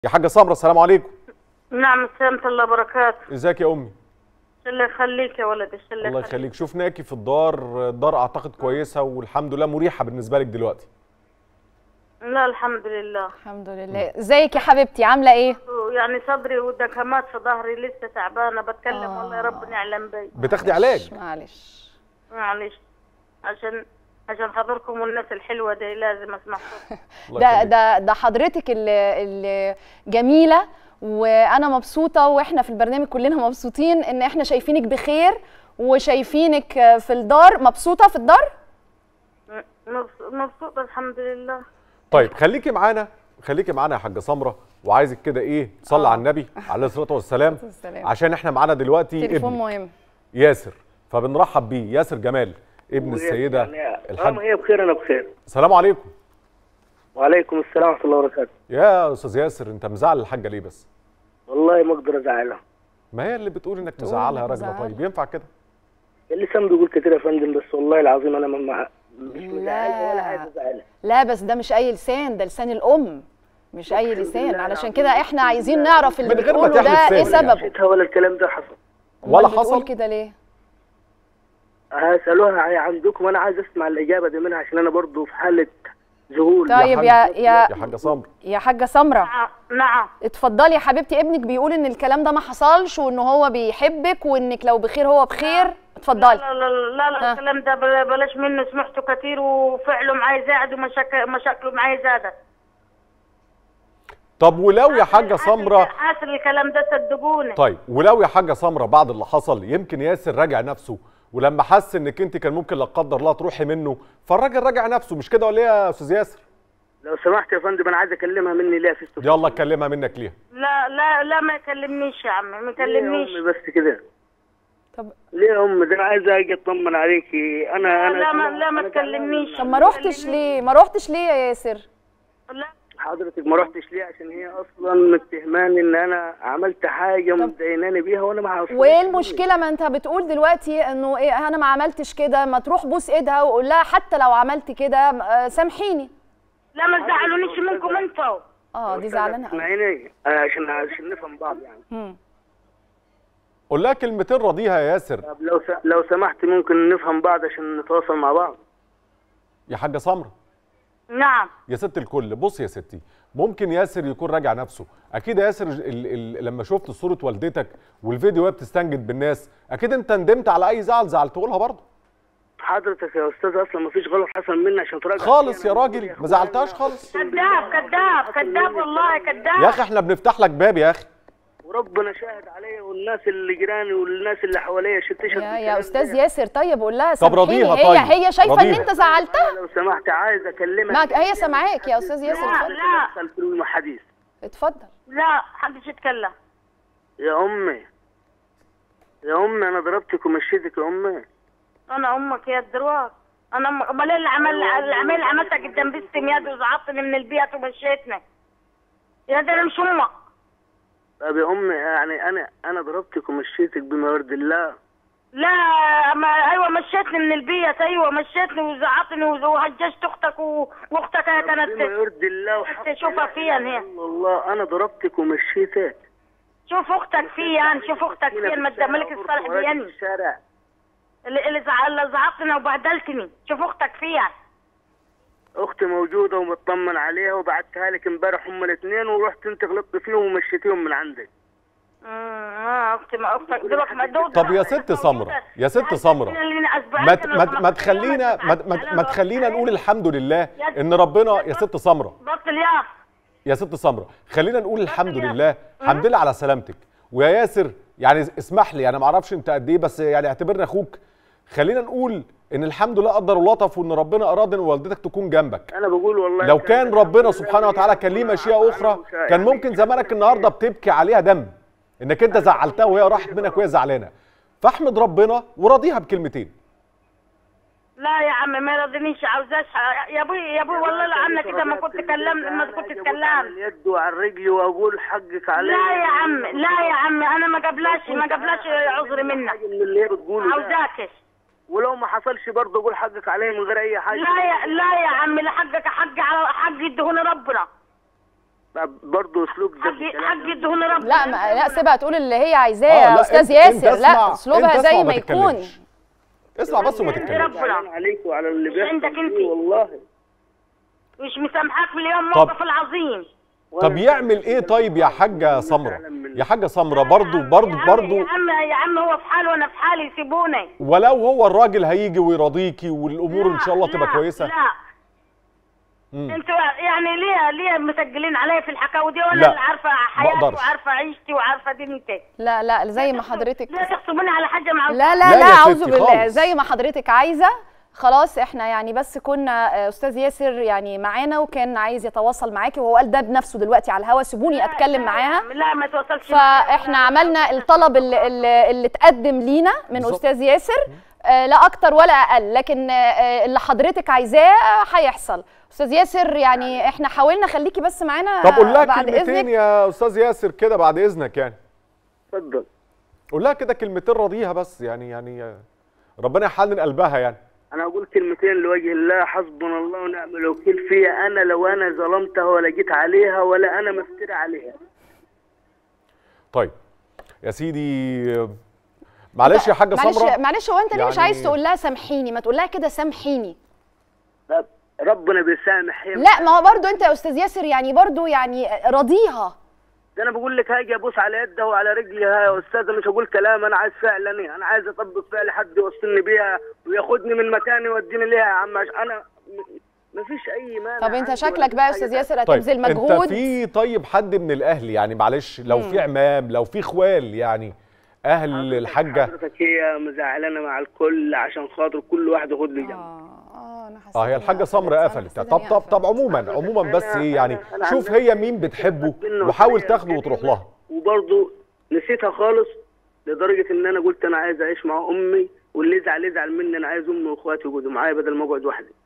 يا حاجه سمره السلام عليكم نعم سلامة الله وبركاته ازيك يا امي الله يخليك يا ولدي الله الله يخليك شفناكي في الدار الدار اعتقد كويسه والحمد لله مريحه بالنسبه لك دلوقتي لا الحمد لله الحمد لله ازيك يا حبيبتي عامله ايه يعني صدري ودكمات في ظهري لسه تعبانه بتكلم آه. والله ربنا يعلم بي بتاخدي علاج معلش معلش عشان عشان حضركم والناس الحلوه دي لازم اسمعكم الله ده يخليك. ده ده حضرتك اللي اللي جميله وانا مبسوطه واحنا في البرنامج كلنا مبسوطين ان احنا شايفينك بخير وشايفينك في الدار مبسوطه في الدار مبس- مبسوطه الحمد لله طيب خليكي معانا خليكي معانا يا حاجه سمره وعايزك كده ايه تصلي آه. على النبي عليه الصلاه والسلام والسلام. عشان احنا معانا دلوقتي تليفون ابن مهم ياسر فبنرحب بيه ياسر جمال ابن السيده يعني الحاج هي بخير انا بخير السلام عليكم وعليكم السلام ورحمه الله وبركاته يا استاذ ياسر انت مزعل الحاجه ليه بس والله ما اقدر ازعلها ما هي اللي بتقول انك تقول مزعلها يا إنك راجل مزعلها. طيب ينفع كده اللسان بيقول كتير يا فندم بس والله العظيم انا ما مع... مش مزعلها ولا عايز ازعلها لا بس ده مش اي لسان ده لسان الام مش اي أقسم لسان بالله علشان العظيم. كده احنا عايزين نعرف اللي من غير ما بتقوله تحلف ده ايه سر يعني. سببه شفتها ولا الكلام ده حصل ولا أمال بتقول حصل كده ليه هسألوها هي عندكم انا عايز اسمع الاجابه دي منها عشان انا برضو في حاله ذهول طيب حاج- يا يا يا حاجه سمره يا حاجه سمره نعم نعم اتفضلي يا حبيبتي ابنك بيقول ان الكلام ده ما حصلش وان هو بيحبك وانك لو بخير هو بخير لا اتفضلي لا لا, لا, ها. لا الكلام ده بلا- بلاش منه سمعته كتير وفعله معي زاد ومشاكل مشاكله معي زادت طب ولو يا حاجه حاسس- سمره حاسس الكلام ده صدقوني طيب ولو يا حاجه سمره بعد اللي حصل يمكن ياسر راجع نفسه ولما حس انك انت كان ممكن لا قدر الله تروحي منه فالراجل راجع نفسه مش كده ولا ايه يا استاذ ياسر لو سمحت يا فندم انا عايز اكلمها مني ليه في السوق يلا اتكلمها منك ليها لا لا لا ما يكلمنيش يا عمي ما ليه يا يكلمنيش امي بس كده طب ليه يا امي ده انا عايز اجي اطمن عليكي انا لا انا لا ما أنا- لا ما أنا تكلمنيش طب ما روحتش ليه ما روحتش ليه يا ياسر لا حضرتك ما رحتش ليه عشان هي اصلا متهماني ان انا عملت حاجه مديناني بيها وانا ما عرفتش وايه المشكله ما انت بتقول دلوقتي انه ايه انا ما عملتش كده ما تروح بوس ايدها وقول لها حتى لو عملت كده آه، سامحيني لا ما تزعلونيش منكم انتوا اه دي زعلانه قوي اسمعيني آه، عشان عشان نفهم بعض يعني مم. قول لها كلمتين راضيها يا ياسر طب لو س... لو سمحت ممكن نفهم بعض عشان نتواصل مع بعض يا حاجه سمره نعم يا ست الكل بص يا ستي ممكن ياسر يكون راجع نفسه اكيد يا ياسر ال ال لما شفت صوره والدتك والفيديو وهي بتستنجد بالناس اكيد انت ندمت على اي زعل زعلته لها برضه حضرتك يا استاذ اصلا ما فيش غلط حصل مني عشان تراجع خالص يا أنا راجل يا ما زعلتهاش خالص كذاب كذاب كذاب والله كذاب يا اخي احنا بنفتح لك باب يا اخي وربنا شاهد عليا والناس اللي جيراني والناس اللي حواليا شت تشهد يا بالكلام يا ده. استاذ ياسر طيب قول لها طب راضيها سامحيني هي طيب، هي شايفه ان راضيها. انت زعلتها لو سمحت عايز اكلمك معك هي سامعاك يا استاذ ياسر لا اتفضل لا ادخل في الحديث اتفضل لا حدش يتكلم يا امي يا امي انا ضربتك ومشيتك يا امي انا امك يا الدروات انا امك امال ايه اللي عمل العمل اللي عملتها قدام بنتي مياد وزعطني من البيت ومشيتني يا ده انا مش امك طب يا امي يعني انا انا ضربتك ومشيتك بما يرضي الله لا ما ايوه مشيتني من البيت ايوه مشيتني وزعطني وهججت اختك و- واختك هي بما كانت يرضي الله وحق تشوفها فيا هي الله انا ضربتك ومشيتك شوف اختك فيا شوف اختك فيا المد- ملك الصالح في بيني الشارع اللي اللي زع- اللي زعطني وبهدلتني شوف اختك فيا اختي موجوده ومطمن عليها وبعتها لك امبارح هم الاثنين ورحت انت غلطت فيهم ومشيتيهم من عندك امم اه اختي ما اختك دلوقتي ما دول طب يا ست سمرة، يا ست سمرة، ما ت- ما ت- ما تخلينا ما ت- ما ت- ما تخلينا نقول الحمد لله ان ربنا يا ست سمره بطل يا يا ست سمره خلينا نقول الحمد لله الحمد لله على سلامتك ويا ياسر يعني اسمح لي انا ما اعرفش انت قد ايه بس يعني اعتبرني اخوك خلينا نقول ان الحمد لله قدر ولطف وان ربنا اراد ان والدتك تكون جنبك انا بقول والله لو كان ربنا سبحانه وتعالى كان ليه مشيئه اخرى كان ممكن زمانك النهارده بتبكي عليها دم انك انت زعلتها وهي راحت منك وهي زعلانه فاحمد ربنا وراضيها بكلمتين لا يا عمي ما يرضينيش عاوزاش يا ابوي يا ابوي والله لا عنك اذا ما كنت كلمت ما كنت على تكلمت اليد وعلى الرجل واقول حقك عليه لا يا عمي لا يا عمي انا ما قبلاش ما قبلاش عذري منك حاجه من اللي هي بتقوله ده. عاوزاكش ولو ما حصلش برضه قول حقك عليه من غير اي حاجه لا يا لا يا عمي لا حقك حق على حق يدهون ربنا برضه اسلوب ده في حق الكلام. حق الدهون ربنا لا ما لا سيبها تقول اللي هي عايزاه آه، يا لا، استاذ أنت- أنت ياسر اسمع- لا اسلوبها أنت زي اسمع ما وما يكون تتكلمش. اسمع بس وما عندي تتكلمش ربنا. زعلان عليك وعلى اللي مش بيحصل عندك فيه انت. والله مش مسامحاك في اليوم طب- موقف العظيم طب يعمل ايه طيب يا حاجه سمره يا حاجه سمره برضو برضو يا عم- برضو يا عم يا عم هو في حاله وانا في حالي يسيبوني ولو هو الراجل هيجي ويرضيكي والامور ان شاء الله لا، تبقى لا، كويسه لا مم. انتوا يعني ليه ليه مسجلين عليا في الحكاوي دي وانا لا، اللي عارفه حياتي بقدرش. وعارفه عيشتي وعارفه دنيتي لا لا زي ما حضرتك لا تحسبوني على حاجه مع لا لا لا لا يا اعوذ ستي بالله خالص. زي ما حضرتك عايزه خلاص احنا يعني بس كنا آه، استاذ ياسر يعني معانا وكان عايز يتواصل معاكي وهو قال ده بنفسه دلوقتي على الهوا سيبوني اتكلم معاها لا ما توصلش فاحنا عملنا الطلب اللي, اللي, اللي اتقدم لينا من بالظبط. استاذ ياسر آه، لا اكتر ولا اقل لكن آه، اللي حضرتك عايزاه آه، هيحصل استاذ ياسر يعني احنا حاولنا خليكي بس معانا طب قول لها بعد كلمتين اذنك يا استاذ ياسر كده بعد اذنك يعني اتفضل قول لها كده كلمتين راضيها بس يعني يعني ربنا يحنن قلبها يعني انا اقول كلمتين لوجه الله حسبنا الله ونعم الوكيل فيها انا لو انا ظلمتها ولا جيت عليها ولا انا مفتري عليها طيب يا سيدي معلش يا حاجه معلش سمره معلش هو انت ليه مش يعني- عايز تقول لها سامحيني ما تقول لها كده سامحيني طب ربنا بيسامح هي لا ما هو برضو انت يا استاذ ياسر يعني برضو يعني راضيها ده انا بقول لك هاجي ابوس على يدها وعلى رجلها يا استاذه مش هقول كلام انا عايز فعلا انا عايز اطبق فعل حد يوصلني بيها وياخدني من مكاني ويوديني ليها يا عم عش- انا ما فيش اي مانع طب انت عندي شكلك ولا بقى يا في استاذ حاجة. ياسر طيب هتبذل انت مجهود في طيب حد من الاهل يعني معلش لو في عمام لو في اخوال يعني اهل الحاجه حضرتك هي مزعلانه مع الكل عشان خاطر كل واحد ياخد لي جنب اه اه انا حسيت اه هي إنها الحاجه قفلت. سمره أنا قفلت حسيت طب إن هي طب قفلت. طب عموما عموما بس أنا- ايه يعني أنا- أنا شوف عن هي نفسي مين بتحبه منه وحاول طريقة تاخده وتروح كريمة، لها وبرضه نسيتها خالص لدرجه ان انا قلت انا عايز اعيش مع امي واللي يزعل يزعل مني انا عايز امي واخواتي يقعدوا معايا بدل ما اقعد وحدي